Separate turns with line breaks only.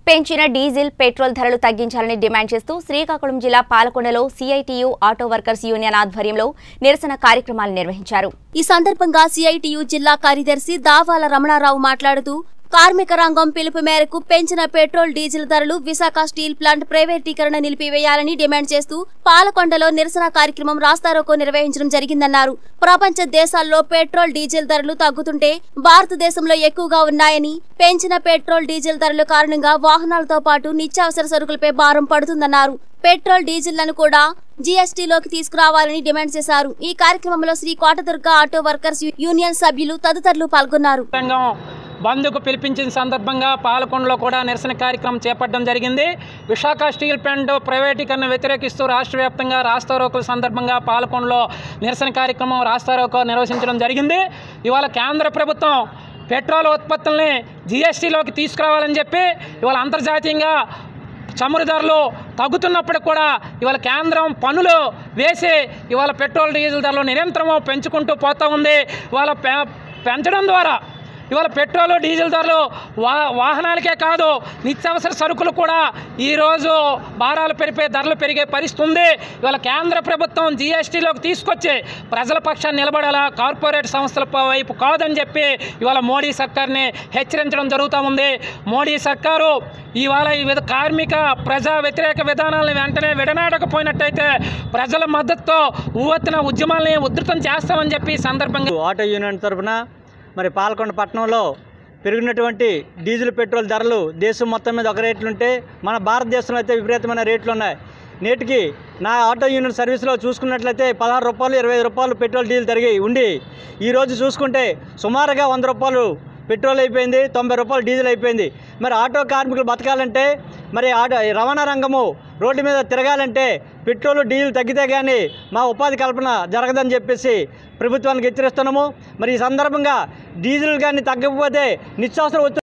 పెంచిన diesel petrol ధరలు తగ్గించాలని డిమాండ్ చేస్తూ శ్రీకాకుళం జిల్లా పాలకొండలో సిఐటియు ఆటో వర్కర్స్ యూనియన్ ఆధ్వర్యంలో నిరసన కార్యక్రమాలు నిర్వహించారు
ఈ సందర్భంగా సిఐటియు జిల్లా కార్యదర్శి దావాల రమణారావు మాట్లాడుతూ కార్మిక రంగం పిలుపు మేరకు పెంచిన పెట్రోల్ డీజిల్ ధరలు విశాఖ స్టీల్ ప్లాంట్ ప్రైవేటీకరణ నిలిపివేయాలని డిమాండ్ చేస్తూ పాలకొండలో నిరసన కార్యక్రమం రాస్తారోకో నిర్వహించడం జరిగిందన్నారు ప్రపంచ దేశాల్లో పెట్రోల్ డీజిల్ ధరలు తగ్గుతుంటే భారతదేశంలో ఎక్కువగా ఉన్నాయని పెంచిన పెట్రోల్ డీజిల్ ధరల కారణంగా వాహనాలతో పాటు నిత్యావసర సరుకులపై భారం పడుతుందన్నారు పెట్రోల్ డీజిల్లను కూడా జీఎస్టీలోకి తీసుకురావాలని డిమాండ్ చేశారు ఈ కార్యక్రమంలో Sri Kotadurga auto workers union సభ్యులు తదితరులు పాల్గొన్నారు
సంఘం బంద్కు పిలిపించిన సందర్భంగా పాలకొండలో కూడా నిరసన కార్యక్రమం చేపట్టడం జరిగింది విశాఖ స్టీల్ ప్లాంట్ ప్రైవేటీకరణ వ్యతిరేకిస్తూ రాష్ట్ర వ్యాప్తంగా రాస్తారోకల సందర్భంగా పాలకొండలో నిరసన కార్యక్రమం రాస్తారోకో నిర్వహించడం జరిగింది ఇవాళ కేంద్ర ప్రభుత్వం పెట్రోల్ ఉత్పత్తుల్ని జిఎస్టీలోకి తీసుకురావాలని చెప్పి ఇవాళ అంతర్జాతీయంగా చమురు ధరలు తగ్గుతున్నప్పుడు కూడా ఇవాళ కేంద్రం పన్నులు వేసి ఇవాళ పెట్రోల్ డీజిల్ ధరలు నిరంతరం పెంచుకుంటూ పోతూ ఉంది ఇవాళ పె- పెంచడం ద్వారా ఇవాళ పెట్రోల్ డీజిల్ ధరలు వా వాహనాలకే కాదు నిత్యావసర సరుకులు కూడా ఈరోజు భారాలు పెరిగే ధరలు పెరిగే పరిస్థితి ఉంది ఇవాళ కేంద్ర ప్రభుత్వం జీఎస్టీలోకి తీసుకొచ్చి ప్రజల పక్షాన్ని నిలబడాలా కార్పొరేట్ సంస్థల ప- వైపు కాదని చెప్పి ఇవాళ మోడీ సర్కార్ని హెచ్చరించడం జరుగుతూ ఉంది మోడీ సర్కారు ఇవాళ ఈ విధ కార్మిక ప్రజా వ్యతిరేక విధానాలను వెంటనే విడనాడకపోయినట్టయితే ప్రజల మద్దతుతో ఊవెత్తున ఉద్యమాల్ని ఉధృతం చేస్తామని చెప్పి ఈ సందర్భంగా
ఆటో యూనియన్ తరఫున మరి పాలకొండ పట్టణంలో పెరిగినటువంటి డీజిల్ పెట్రోల్ ధరలు దేశం మొత్తం మీద ఒక రేట్లు ఉంటే మన భారతదేశంలో అయితే విపరీతమైన రేట్లు ఉన్నాయి నేటికి నా ఆటో యూనియన్ సర్వీస్లో చూసుకున్నట్లయితే పదహారు రూపాయలు ఇరవై ఐదు రూపాయలు పెట్రోల్ డీజిల్ తిరిగి ఉండి ఈరోజు చూసుకుంటే సుమారుగా వంద రూపాయలు పెట్రోల్ అయిపోయింది తొంభై రూపాయలు డీజిల్ అయిపోయింది మరి ఆటో కార్మికులు బతకాలంటే మరి ఆటో రవాణా రంగము రోడ్డు మీద తిరగాలంటే పెట్రోల్ డీజిల్ తగ్గితే కానీ మా ఉపాధి కల్పన జరగదని చెప్పేసి ప్రభుత్వానికి హెచ్చరిస్తున్నాము మరి ఈ సందర్భంగా డీజిల్ కానీ తగ్గకపోతే నిత్యావసర వస్తు